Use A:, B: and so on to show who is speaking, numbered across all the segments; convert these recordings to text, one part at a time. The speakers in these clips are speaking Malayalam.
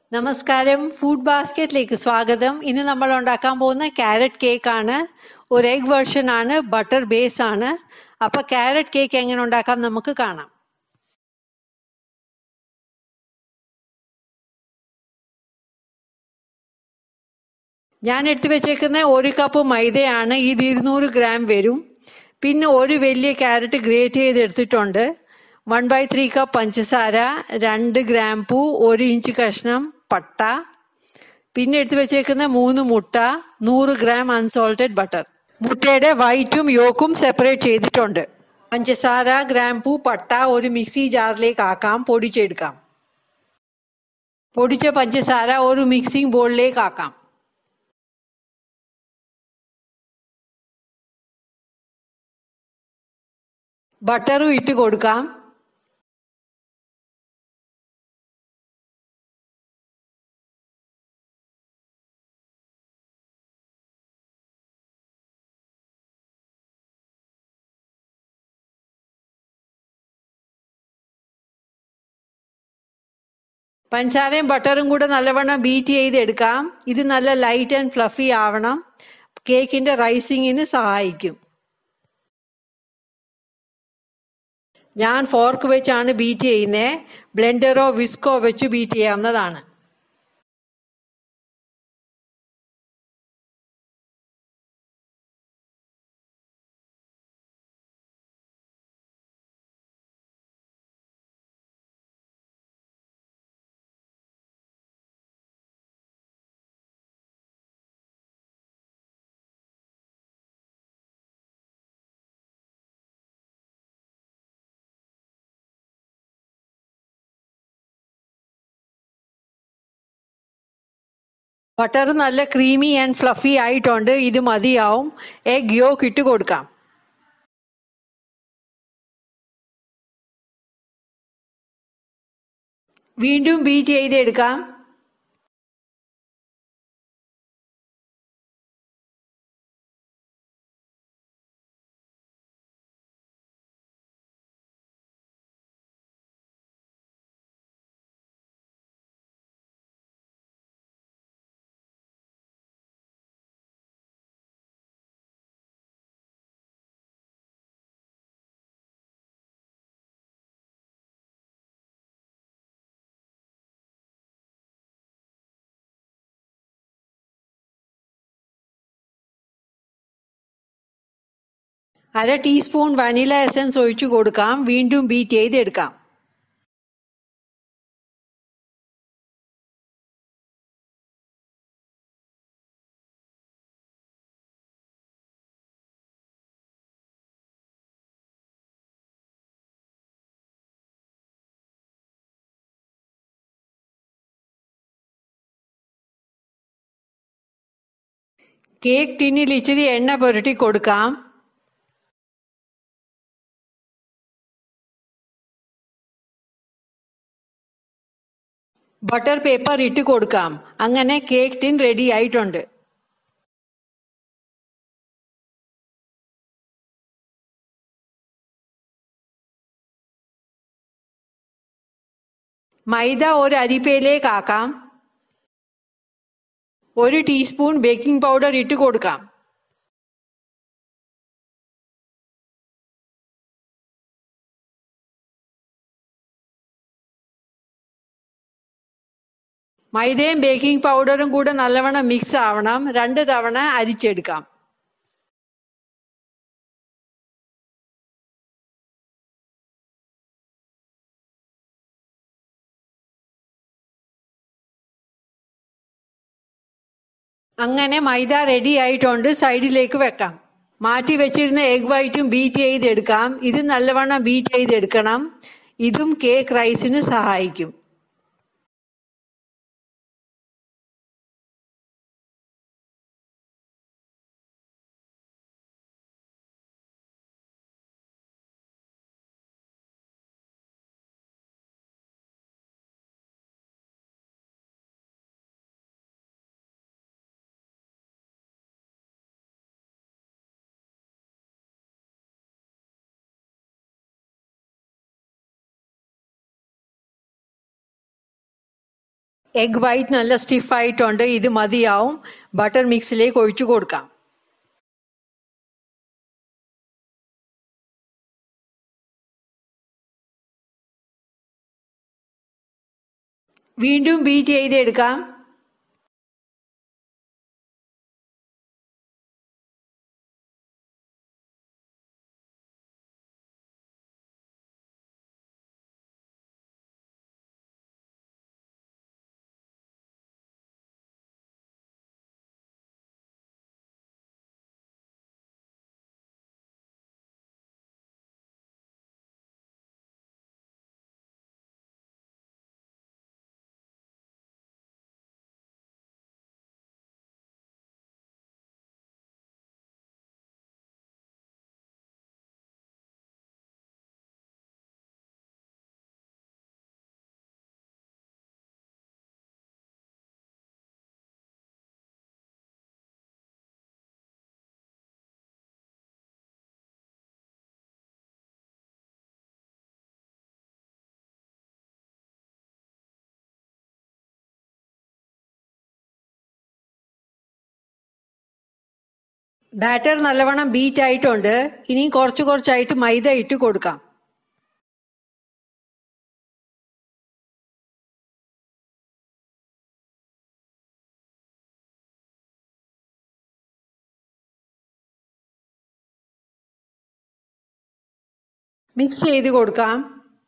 A: നമസ്കാരം ഫുഡ് ബാസ്ക്കറ്റിലേക്ക് സ്വാഗതം ഇന്ന് നമ്മൾ ഉണ്ടാക്കാൻ പോകുന്ന ക്യാരറ്റ് കേക്ക് ആണ് ഒരു എഗ് വേർഷൻ ആണ് ബട്ടർ ബേസ് ആണ് അപ്പൊ ക്യാരറ്റ് കേക്ക് എങ്ങനെ ഉണ്ടാക്കാം നമുക്ക് കാണാം ഞാൻ എടുത്തു വെച്ചേക്കുന്ന ഒരു കപ്പ് മൈദയാണ് ഇത് ഇരുന്നൂറ് ഗ്രാം വരും പിന്നെ ഒരു വലിയ ക്യാരറ്റ് ഗ്രേറ്റ് ചെയ്ത് എടുത്തിട്ടുണ്ട് വൺ ബൈ ത്രീ കപ്പ് പഞ്ചസാര രണ്ട് ഗ്രാം പൂ ഒരു ഇഞ്ച് കഷ്ണം പട്ട പിന്നെ എടുത്തു വെച്ചേക്കുന്ന മൂന്ന് മുട്ട നൂറ് ഗ്രാം അൺസോൾട്ടഡ് ബട്ടർ മുട്ടയുടെ വൈറ്റും യോക്കും സെപ്പറേറ്റ് ചെയ്തിട്ടുണ്ട് പഞ്ചസാര ഗ്രാമ്പൂ പട്ട ഒരു മിക്സി ജാറിലേക്ക് ആക്കാം പൊടിച്ചെടുക്കാം പൊടിച്ച പഞ്ചസാര ഒരു മിക്സിംഗ് ബോളിലേക്ക് ആക്കാം ബട്ടറും ഇട്ട് കൊടുക്കാം പഞ്ചസാരയും ബട്ടറും കൂടെ നല്ലവണ്ണം ബീറ്റ് ചെയ്ത് എടുക്കാം ഇത് നല്ല ലൈറ്റ് ആൻഡ് ഫ്ലഫി ആവണം കേക്കിന്റെ റൈസിങ്ങിന് സഹായിക്കും ഞാൻ ഫോർക്ക് വെച്ചാണ് ബീറ്റ് ചെയ്യുന്നത് ബ്ലെൻഡറോ വിസ്കോ വെച്ച് ബീറ്റ് ചെയ്യാവുന്നതാണ് ബട്ടർ നല്ല ക്രീമി ആൻഡ് ഫ്ലഫി ആയിട്ടുണ്ട് ഇത് മതിയാവും എഗ് യോക്ക് ഇട്ട് കൊടുക്കാം വീണ്ടും ബീറ്റ് ചെയ്തെടുക്കാം അര ടീസ്പൂൺ വനില എസൻസ് ഒഴിച്ചു കൊടുക്കാം വീണ്ടും ബീറ്റ് ചെയ്തെടുക്കാം കേക്ക് ടിന്നിൽ ഇച്ചിരി എണ്ണ പുരട്ടി കൊടുക്കാം ബട്ടർ പേപ്പർ ഇട്ട് കൊടുക്കാം അങ്ങനെ കേക്ക് ടിൻ റെഡി ആയിട്ടുണ്ട് മൈദ ഒരു അരിപ്പയിലേക്ക് ആക്കാം ഒരു ടീസ്പൂൺ ബേക്കിംഗ് പൗഡർ ഇട്ട് കൊടുക്കാം മൈദയും ബേക്കിംഗ് പൗഡറും കൂടെ നല്ലവണ്ണം മിക്സ് ആവണം രണ്ട് തവണ അരിച്ചെടുക്കാം അങ്ങനെ മൈദ റെഡി ആയിട്ടുണ്ട് സൈഡിലേക്ക് വെക്കാം മാറ്റി വെച്ചിരുന്ന എഗ് വൈറ്റും ബീറ്റ് ചെയ്തെടുക്കാം ഇത് നല്ലവണ്ണം ബീറ്റ് ചെയ്തെടുക്കണം ഇതും കേക്ക് റൈസിന് സഹായിക്കും എഗ് വൈറ്റ് നല്ല സ്റ്റിഫ് ആയിട്ടുണ്ട് ഇത് മതിയാവും ബട്ടർ മിക്സിലേക്ക് ഒഴിച്ചു കൊടുക്കാം വീണ്ടും ബീറ്റ് ചെയ്തെടുക്കാം ബാറ്റർ നല്ലവണ്ണം ബീറ്റ് ആയിട്ടുണ്ട് ഇനി കുറച്ച് കുറച്ചായിട്ട് മൈദ ഇട്ട് കൊടുക്കാം മിക്സ് ചെയ്ത് കൊടുക്കാം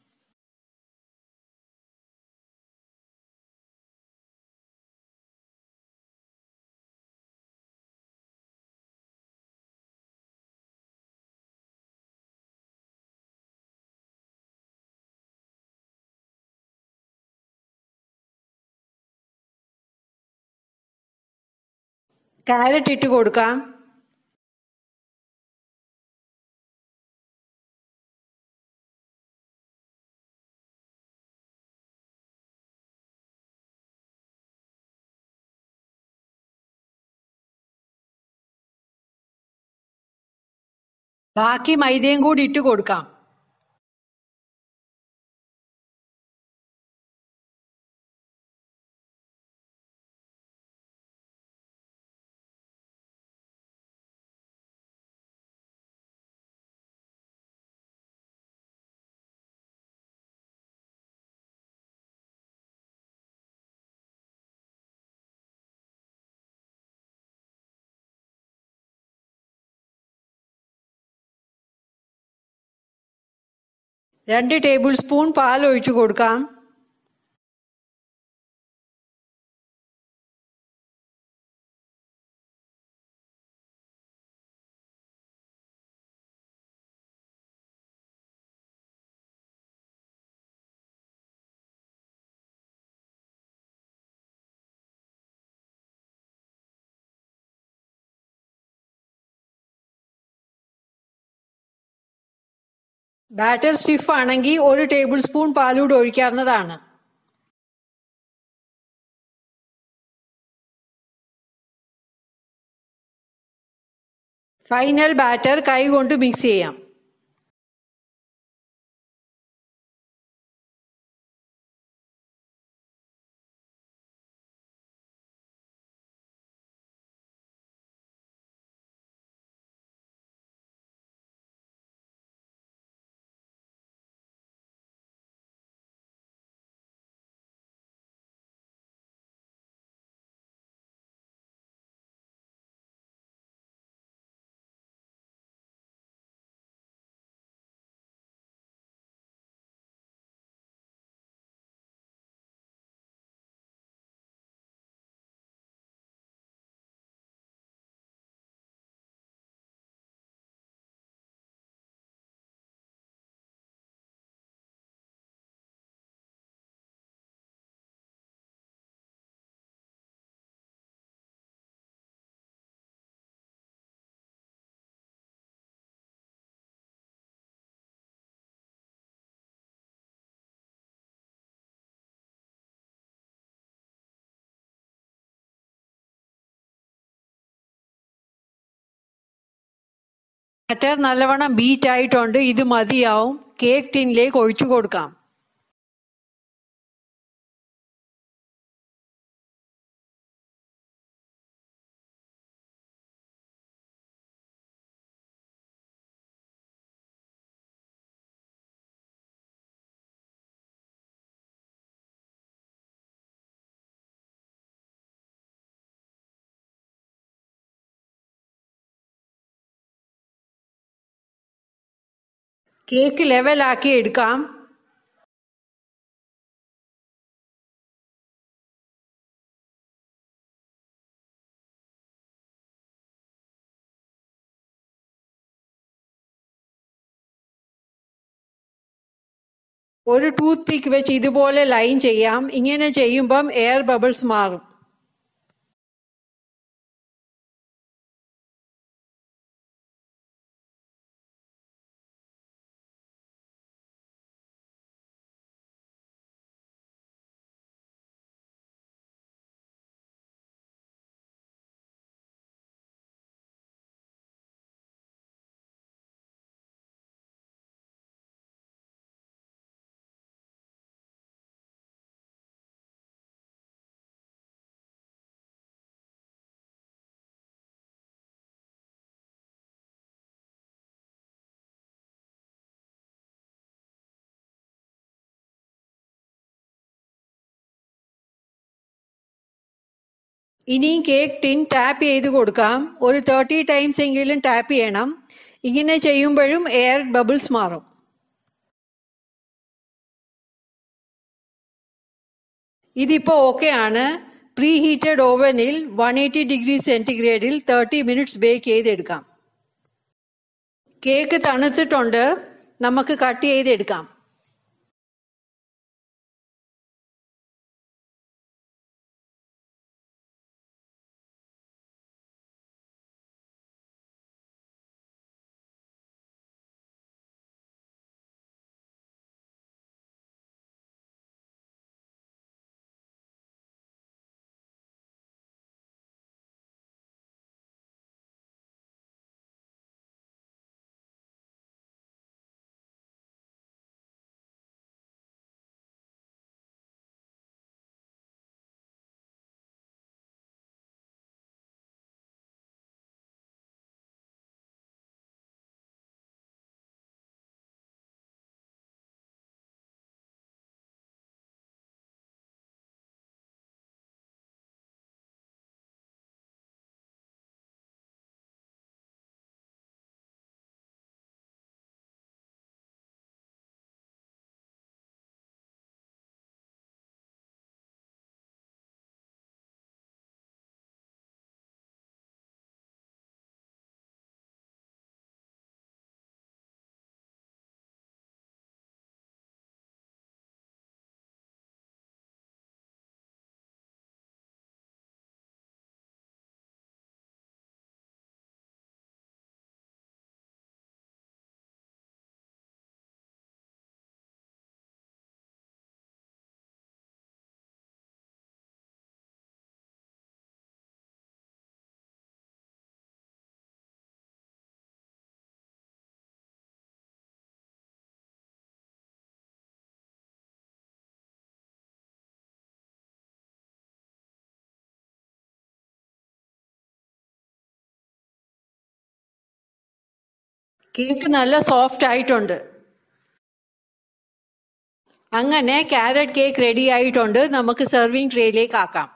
A: കാരറ്റ് ഇട്ട് കൊടുക്കാം ബാക്കി മൈദയും കൂടി ഇട്ട് കൊടുക്കാം രണ്ട് ടേബിൾ സ്പൂൺ പാൽ ഒഴിച്ചു കൊടുക്കാം ബാറ്റർ സ്റ്റിഫ് ആണെങ്കിൽ ഒരു ടേബിൾ സ്പൂൺ പാലൂടെ ഒഴിക്കാവുന്നതാണ് ഫൈനൽ ബാറ്റർ കൈ കൊണ്ട് മിക്സ് ചെയ്യാം ബാറ്റർ നല്ലവണ്ണം ബീറ്റ് ആയിട്ടുണ്ട് ഇത് മതിയാവും കേക്ക് ടിന്നിലേക്ക് ഒഴിച്ചു കൊടുക്കാം കേക്ക് ലെവലാക്കി എടുക്കാം ഒരു ടൂത്ത് പിക്ക് വെച്ച് ഇതുപോലെ ലൈൻ ചെയ്യാം ഇങ്ങനെ ചെയ്യുമ്പം എയർ ബബിൾസ് മാറും ഇനിയും കേക്ക് ടിൻ ടാപ്പ് ചെയ്ത് കൊടുക്കാം ഒരു തേർട്ടി ടൈംസ് എങ്കിലും ടാപ്പ് ചെയ്യണം ഇങ്ങനെ ചെയ്യുമ്പോഴും എയർ ബബിൾസ് മാറും ഇതിപ്പോ ഓക്കെ ആണ് പ്രീ ഹീറ്റഡ് ഓവനിൽ വൺ എയ്റ്റി ഡിഗ്രി സെന്റിഗ്രേഡിൽ തേർട്ടി മിനിറ്റ്സ് ബേക്ക് ചെയ്തെടുക്കാം കേക്ക് തണുത്തിട്ടുണ്ട് നമുക്ക് കട്ട് ചെയ്തെടുക്കാം കേക്ക് നല്ല സോഫ്റ്റ് ആയിട്ടുണ്ട് അങ്ങനെ ക്യാരറ്റ് കേക്ക് റെഡി ആയിട്ടുണ്ട് നമുക്ക് സെർവിങ് ട്രേയിലേക്ക് ആക്കാം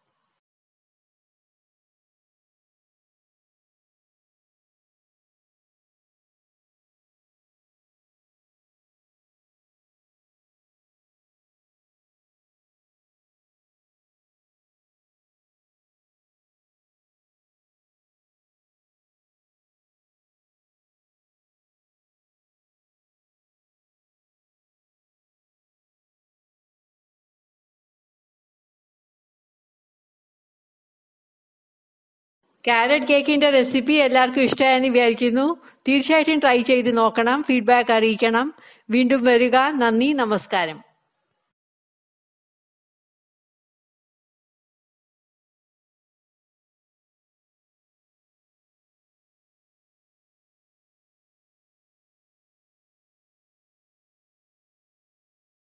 A: ക്യാരറ്റ് കേക്കിന്റെ റെസിപ്പി എല്ലാവർക്കും ഇഷ്ടമായെന്ന് വിചാരിക്കുന്നു തീർച്ചയായിട്ടും ട്രൈ ചെയ്ത് നോക്കണം ഫീഡ്ബാക്ക് അറിയിക്കണം വീണ്ടും വരിക നന്ദി നമസ്കാരം